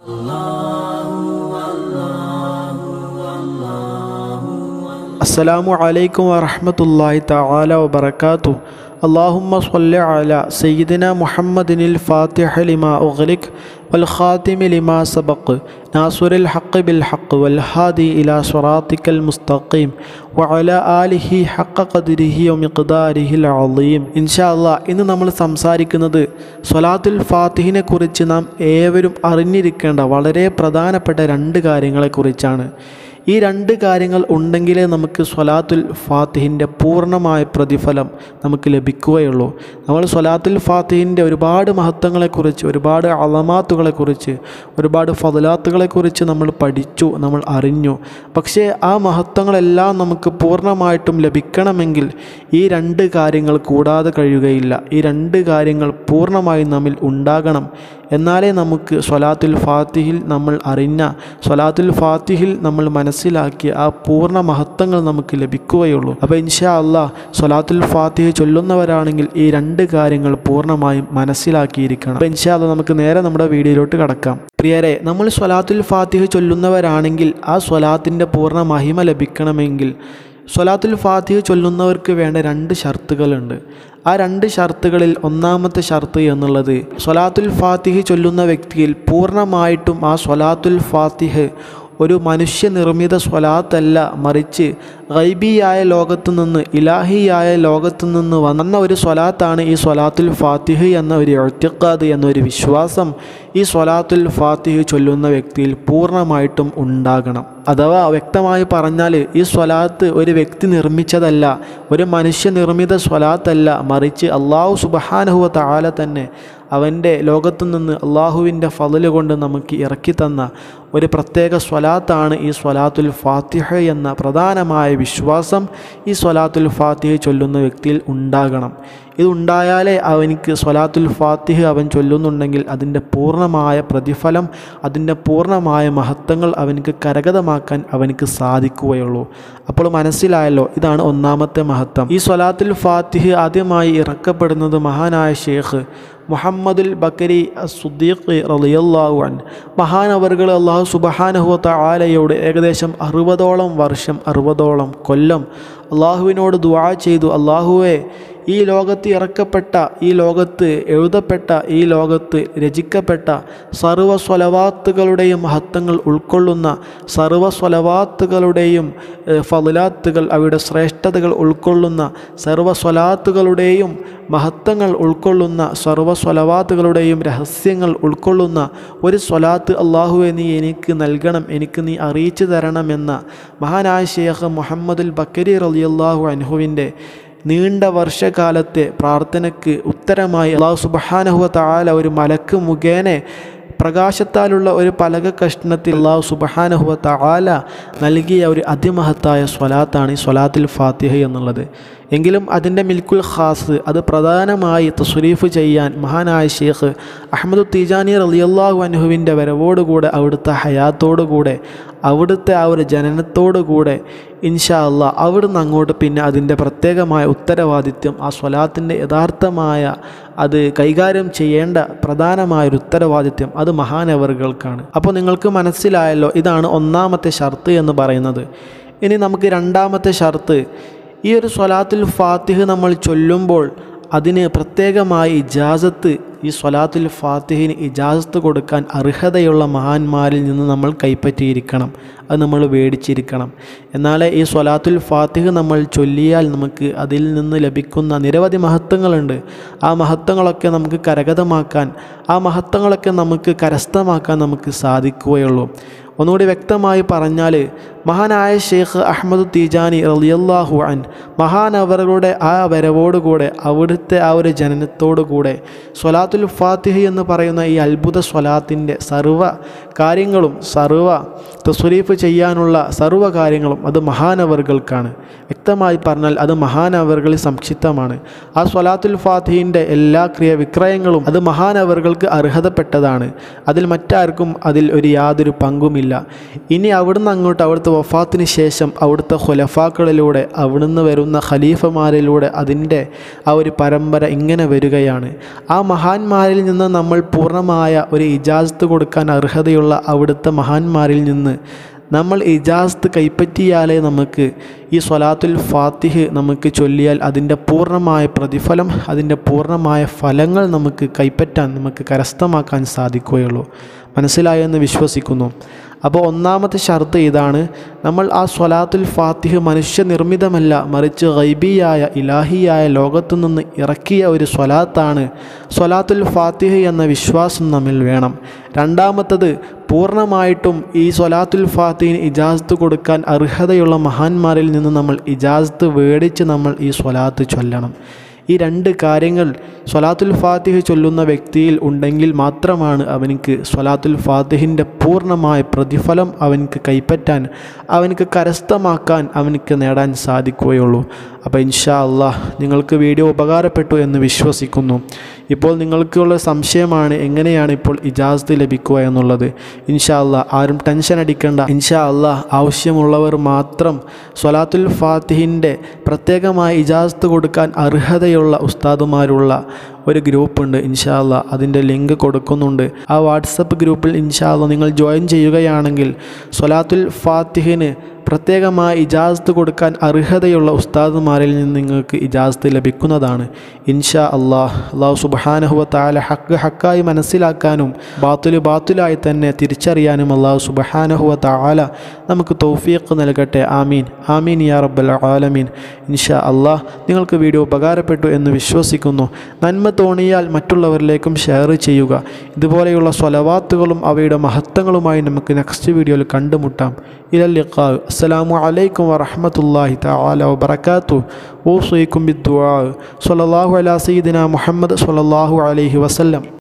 അസ്സലാമു അലൈക്കും വറഹ്മത്തുള്ളാഹി തആല വബറകാതു اللهم صل على سيدنا محمد الفاتح لما أغلق والخاتم لما سبق ناصر الحق بالحق والهادي إلى صراطك المستقيم وعلى آله حق قدره ومقداره العظيم إن شاء الله ഇന്ന് നമ്മൾ സംസാരിക്കുന്നത് സ്വലാത്തുൽ ഫാത്തിഹിനെ കുറിച്ച് നാം ഏവരും അറിഞ്ഞിരിക്കേണ്ട വളരെ പ്രധാനപ്പെട്ട രണ്ട് കാര്യങ്ങളെക്കുറിച്ചാണ് ഈ രണ്ട് കാര്യങ്ങൾ ഉണ്ടെങ്കിലേ നമുക്ക് സ്വലാത്തുൽ ഫാത്തിഹിൻ്റെ പൂർണ്ണമായ പ്രതിഫലം നമുക്ക് ലഭിക്കുകയുള്ളൂ നമ്മൾ സ്വലാത്തുൽ ഫാത്തിഹിൻ്റെ ഒരുപാട് മഹത്വങ്ങളെക്കുറിച്ച് ഒരുപാട് അളമാത്തുകളെക്കുറിച്ച് ഒരുപാട് ഫതലാത്തുകളെക്കുറിച്ച് നമ്മൾ പഠിച്ചു നമ്മൾ അറിഞ്ഞു പക്ഷേ ആ മഹത്വങ്ങളെല്ലാം നമുക്ക് പൂർണ്ണമായിട്ടും ലഭിക്കണമെങ്കിൽ ഈ രണ്ട് കാര്യങ്ങൾ കൂടാതെ കഴിയുകയില്ല ഈ രണ്ട് കാര്യങ്ങൾ പൂർണ്ണമായും നമ്മിൽ ഉണ്ടാകണം എന്നാലേ നമുക്ക് സ്വലാത്തുൽ ഫാത്തിഹിൽ നമ്മൾ അറിഞ്ഞ സ്വലാത്തുൽ ഫാത്തിഹിൽ നമ്മൾ മനസ്സിലാക്കിയ ആ പൂർണ്ണ മഹത്വങ്ങൾ നമുക്ക് ലഭിക്കുകയുള്ളൂ അപ്പോൾ ഇൻഷാ അള്ളാഹ് സ്വലാത്തുൽ ഫാത്തിഹ് ചൊല്ലുന്നവരാണെങ്കിൽ ഈ രണ്ട് കാര്യങ്ങൾ പൂർണ്ണമായും മനസ്സിലാക്കിയിരിക്കണം അപ്പോൾ ഇൻഷാ അള്ളാഹ് നമുക്ക് നേരെ നമ്മുടെ വീഡിയോയിലോട്ട് കടക്കാം പ്രിയരെ നമ്മൾ സ്വലാത്തുൽ ഫാത്തിഹ് ചൊല്ലുന്നവരാണെങ്കിൽ ആ സ്വലാത്തിൻ്റെ പൂർണ്ണ മഹിമ ലഭിക്കണമെങ്കിൽ സ്വലാത്തുൽ ഫാത്തിഹ് ചൊല്ലുന്നവർക്ക് വേണ്ട രണ്ട് ഷർത്തുകളുണ്ട് ആ രണ്ട് ഷർത്തുകളിൽ ഒന്നാമത്തെ ഷർത്ത് എന്നുള്ളത് സ്വലാത്തുൽ ഫാത്തിഹ് ചൊല്ലുന്ന വ്യക്തിയിൽ പൂർണ്ണമായിട്ടും ആ സ്വലാത്തുൽ ഫാത്തിഹ് ഒരു മനുഷ്യനിർമ്മിത സ്വലാത്തല്ല മറിച്ച് ഗൈബിയായ ലോകത്തു നിന്ന് ഇലാഹിയായ ലോകത്തു നിന്ന് വന്ന ഒരു സ്വലാത്താണ് ഈ സ്വലാത്തുൽ ഫാത്തിഹ് എന്ന ഒരു എഴുത്തിക്കാത് എന്നൊരു വിശ്വാസം ഈ സ്വലാത്തുൽ ഫാത്തിഹ് ചൊല്ലുന്ന വ്യക്തിയിൽ പൂർണ്ണമായിട്ടും ഉണ്ടാകണം അഥവാ വ്യക്തമായി പറഞ്ഞാൽ ഈ സ്വലാത്ത് ഒരു വ്യക്തി നിർമ്മിച്ചതല്ല ഒരു മനുഷ്യനിർമ്മിത സ്വലാത്തല്ല മറിച്ച് അള്ളാഹു സുബഹാനഹുവ താല തന്നെ അവൻ്റെ ലോകത്തു നിന്ന് അള്ളാഹുവിൻ്റെ ഫضല് കൊണ്ട് നമുക്ക് ഇറക്കി തന്ന ഒരു പ്രത്യേക സ്വലാത്താണ് ഈ സ്വലാത്തുൽ ഫാത്തിഹ എന്ന പ്രധാനമായ വിശ്വാസം ഈ സ്വലാത്തുൽ ഫാത്തിഹ ചൊല്ലുന്ന വ്യക്തിയിൽ ഉണ്ടാകണം ഇത് ഉണ്ടായാലേ അവനിക്ക് സ്വലാത്തുൽ ഫാത്തിഹ് അവൻ ചൊല്ലുന്നുണ്ടെങ്കിൽ അതിൻ്റെ പൂർണ്ണമായ പ്രതിഫലം അതിൻ്റെ പൂർണ്ണമായ മഹത്വങ്ങൾ അവനിക്ക് കരഗതമാക്കാൻ അവനിക്ക് സാധിക്കുകയുള്ളൂ അപ്പോൾ മനസ്സിലായല്ലോ ഇതാണ് ഒന്നാമത്തെ മഹത്വം ഈ സ്വലാത്തുൽ ഫാത്തിഹ് ആദ്യമായി ഇറക്കപ്പെടുന്നത് മഹാനായ ഷേഖ് മുഹമ്മദുൽ ബക്കരി സുദ്ദീഖ് റളിയല്ലാഹു അൻ മഹാനവറുകൾ അള്ളാഹു സുബഹാനഹുവത്ത ആലയോട് ഏകദേശം അറുപതോളം വർഷം അറുപതോളം കൊല്ലം അള്ളാഹുവിനോട് ദുആ ചെയ്തു അള്ളാഹുവെ ഈ ലോകത്ത് ഇറക്കപ്പെട്ട ഈ ലോകത്ത് എഴുതപ്പെട്ട ഈ ലോകത്ത് രചിക്കപ്പെട്ട സർവ്വ സ്വലവാത്തുകളുടെയും മഹത്വങ്ങൾ ഉൾക്കൊള്ളുന്ന സർവ്വ സ്വലവാത്തുകളുടെയും ഫലാത്തുകൾ അവയുടെ ശ്രേഷ്ഠതകൾ ഉൾക്കൊള്ളുന്ന സർവ്വ സ്വലാത്തുകളുടെയും മഹത്വങ്ങൾ ഉൾക്കൊള്ളുന്ന സർവ്വ സ്വലവാത്തുകളുടെയും രഹസ്യങ്ങൾ ഉൾക്കൊള്ളുന്ന ഒരു സ്വലാത്ത് അള്ളാഹുവെ നീ എനിക്ക് നൽകണം എനിക്ക് നീ അറിയിച്ചു തരണമെന്ന മഹാനായ ഷേഖ് മുഹമ്മദുൽ ബക്കരി റളിയല്ലാഹു അൻഹുവിൻ്റെ നീണ്ട വർഷകാലത്തെ പ്രാർത്ഥനയ്ക്ക് ഉത്തരമായി അള്ളാഹു സുബഹാനഹുവ താല ഒരു മലക്ക് മുഖേന പ്രകാശത്താലുള്ള ഒരു പലക കഷ്ണത്തിൽ അള്ളാഹു സുബഹാനഹുവ താല നൽകിയ ഒരു അതിമഹത്തായ സ്വലാത്താണ് ഈ സ്വലാത്തുൽ ഫാത്തിഹ എന്നുള്ളത് എങ്കിലും അതിൻ്റെ മിൽക്കുൽ ഖാസ് അത് പ്രധാനമായി തസ്വരീഫ് ചെയ്യാൻ മഹാനായ ഷേഖ് അഹമ്മദ് തീജാനി റളിയല്ലാഹു അൻഹുവിൻ്റെ വരവോടുകൂടെ അവിടുത്തെ ഹയാത്തോടുകൂടെ അവിടുത്തെ ആ ഒരു ജനനത്തോടുകൂടെ ഇൻഷാ അള്ളാ അവിടുന്ന് അങ്ങോട്ട് പിന്നെ അതിൻ്റെ പ്രത്യേകമായ ഉത്തരവാദിത്യം ആ സ്വലാത്തിൻ്റെ യഥാർത്ഥമായ അത് കൈകാര്യം ചെയ്യേണ്ട പ്രധാനമായ ഒരു ഉത്തരവാദിത്യം അത് മഹാനവറുകൾക്കാണ് അപ്പോൾ നിങ്ങൾക്ക് മനസ്സിലായല്ലോ ഇതാണ് ഒന്നാമത്തെ ഷർത്ത് എന്ന് പറയുന്നത് ഇനി നമുക്ക് രണ്ടാമത്തെ ഷർത്ത് ഈ ഒരു സ്വലാത്തുൽ ഫാത്തിഹ് നമ്മൾ ചൊല്ലുമ്പോൾ അതിന് പ്രത്യേകമായ ഇജാസത്ത് ഈ സ്വലാത്തുൽ ഫാത്തിഹിന് ഇജാസത്ത് കൊടുക്കാൻ അർഹതയുള്ള മഹാന്മാരിൽ നിന്ന് നമ്മൾ കൈപ്പറ്റിയിരിക്കണം അത് നമ്മൾ മേടിച്ചിരിക്കണം എന്നാലേ ഈ സ്വലാത്തുൽ ഫാത്തിഹ് നമ്മൾ ചൊല്ലിയാൽ നമുക്ക് അതിൽ നിന്ന് ലഭിക്കുന്ന നിരവധി മഹത്വങ്ങളുണ്ട് ആ മഹത്വങ്ങളൊക്കെ നമുക്ക് കരഗതമാക്കാൻ ആ മഹത്വങ്ങളൊക്കെ നമുക്ക് കരസ്ഥമാക്കാൻ നമുക്ക് സാധിക്കുകയുള്ളൂ ഒന്നുകൂടി വ്യക്തമായി പറഞ്ഞാൽ മഹാനായ ഷെയ്ഖ് അഹമ്മദ് തീജാനി റളിയല്ലാഹു അൻ മഹാനവറുകളുടെ ആ വരവോടുകൂടെ അവിടുത്തെ ആ ഒരു ജനനത്തോടുകൂടെ സ്വലാത്തുൽ ഫാത്തിഹ് എന്ന് പറയുന്ന ഈ അത്ഭുത സ്വലാത്തിൻ്റെ സർവ കാര്യങ്ങളും സർവ തസ്വരീഫ് ചെയ്യാനുള്ള സർവ്വ കാര്യങ്ങളും അത് മഹാനവറുകൾക്കാണ് വ്യക്തമായി പറഞ്ഞാൽ അത് മഹാനവറുകളിൽ സംക്ഷിപ്തമാണ് ആ സ്വലാത്തുൽ ഫാത്തിഹിൻ്റെ എല്ലാ ക്രിയ വിക്രയങ്ങളും അത് മഹാനവറുകൾക്ക് അർഹതപ്പെട്ടതാണ് അതിൽ മറ്റാർക്കും അതിൽ ഒരു യാതൊരു പങ്കുമില്ല ഇനി അവിടുന്ന് അങ്ങോട്ട് അവിടുത്തെ വഫാത്തിന് ശേഷം അവിടുത്തെ ഖുലഫാക്കളിലൂടെ അവിടുന്ന് വരുന്ന ഖലീഫമാരിലൂടെ അതിൻ്റെ ആ ഒരു പരമ്പര ഇങ്ങനെ വരികയാണ് ആ മഹാന്മാരിൽ നിന്ന് നമ്മൾ പൂർണ്ണമായ ഒരു ഇജാസത്ത് കൊടുക്കാൻ അർഹതയുള്ള അവിടുത്തെ മഹാന്മാരിൽ നിന്ന് നമ്മൾ ഇജാസത്ത് കൈപ്പറ്റിയാലേ നമുക്ക് ഈ സ്വലാത്തുൽ ഫാത്തിഹ് നമുക്ക് ചൊല്ലിയാൽ അതിൻ്റെ പൂർണ്ണമായ പ്രതിഫലം അതിൻ്റെ പൂർണ്ണമായ ഫലങ്ങൾ നമുക്ക് കൈപ്പറ്റാൻ നമുക്ക് കരസ്ഥമാക്കാൻ സാധിക്കുകയുള്ളൂ മനസ്സിലായെന്ന് വിശ്വസിക്കുന്നു അപ്പോൾ ഒന്നാമത്തെ ഷർത്ത് ഇതാണ് നമ്മൾ ആ സ്വലാത്തുൽ ഫാത്തിഹ് മനുഷ്യനിർമ്മിതമല്ല മറിച്ച് ഗൈബിയായ ഇലാഹിയായ ലോകത്തു നിന്ന് ഇറക്കിയ ഒരു സ്വലാത്താണ് സ്വലാത്തുൽ ഫാത്തിഹ് എന്ന വിശ്വാസം നമ്മിൽ വേണം രണ്ടാമത്തത് പൂർണ്ണമായിട്ടും ഈ സ്വലാത്തുൽ ഫാത്തിഹിന് ഇജാസത്ത് കൊടുക്കാൻ അർഹതയുള്ള മഹാന്മാരിൽ നിന്ന് നമ്മൾ ഇജാസത്ത് മേടിച്ച് നമ്മൾ ഈ സ്വലാത്ത് ചൊല്ലണം ഈ രണ്ട് കാര്യങ്ങൾ സ്വലാത്തുൽ ഫാത്തിഹ് ചൊല്ലുന്ന വ്യക്തിയിൽ ഉണ്ടെങ്കിൽ മാത്രമാണ് അവനിക്ക് സ്വലാത്തുൽ ഫാത്തിഹിൻ്റെ പൂർണ്ണമായ പ്രതിഫലം അവനക്ക് കൈപ്പറ്റാൻ അവനക്ക് കരസ്ഥമാക്കാൻ അവനക്ക് നേടാൻ സാധിക്കുകയുള്ളൂ അപ്പോൾ ഇൻഷാ അള്ളാഹ് നിങ്ങൾക്ക് വീഡിയോ ഉപകാരപ്പെട്ടു എന്ന് വിശ്വസിക്കുന്നു ഇപ്പോൾ നിങ്ങൾക്കുള്ള സംശയമാണ് എങ്ങനെയാണ് ഇപ്പോൾ ഇജാസത്ത് ലഭിക്കുക എന്നുള്ളത് ഇൻഷാ അള്ളാഹ് ആരും ടെൻഷൻ അടിക്കേണ്ട ഇൻഷാ അള്ളാഹ് ആവശ്യമുള്ളവർ മാത്രം സ്വലാത്തുൽ ഫാത്തിഹിൻ്റെ പ്രത്യേകമായ ഇജാസത്ത് കൊടുക്കാൻ അർഹതയുള്ള ഉസ്താദുമാരുള്ള ഒരു ഗ്രൂപ്പുണ്ട് ഇൻഷാല്ല അതിൻ്റെ ലിങ്ക് കൊടുക്കുന്നുണ്ട് ആ വാട്സപ്പ് ഗ്രൂപ്പിൽ ഇൻഷാല്ല നിങ്ങൾ ജോയിൻ ചെയ്യുകയാണെങ്കിൽ സ്വലാത്തുൽ ഫാത്തിഹിന് പ്രത്യേകമായി ഇജാസത്ത് കൊടുക്കാൻ അർഹതയുള്ള ഉസ്താദുമാരിൽ നിന്ന് നിങ്ങൾക്ക് ഇജാസത്ത് ലഭിക്കുന്നതാണ് ഇൻഷാ അള്ളാഹ് അള്ളാഹു സുബാനഹുവ താല ഹക്ക് ഹക്കായി മനസ്സിലാക്കാനും ബാത്തുല് ബാത്തുലായി തന്നെ തിരിച്ചറിയാനും അള്ളാഹു സുബഹാനഹുവ താല നമുക്ക് തൗഫീഖ് നൽകട്ടെ ആമീൻ ആമീൻ യാ റബ്ബൽ ആലമീൻ ഇൻഷാ അള്ളാഹ് നിങ്ങൾക്ക് വീഡിയോ ഉപകാരപ്പെട്ടു എന്ന് വിശ്വസിക്കുന്നു നന്മ തോന്നിയാൽ മറ്റുള്ളവരിലേക്കും ഷെയർ ചെയ്യുക ഇതുപോലെയുള്ള സ്വലവാത്തുകളും അവയുടെ മഹത്വങ്ങളുമായി നമുക്ക് നെക്സ്റ്റ് വീഡിയോയിൽ കണ്ടുമുട്ടാം ഇലല്ലിഖാ അസ്സലാമു അലൈക്കും വറഹമത്തല്ലാഹി തആല വബറകാതുഹു ഊസീക്കും ബിദ്ദുആ സ്വല്ലല്ലാഹു അലാ സയ്യിദിന മുഹമ്മദ് സ്വല്ലല്ലാഹു അലൈഹി വസല്ലം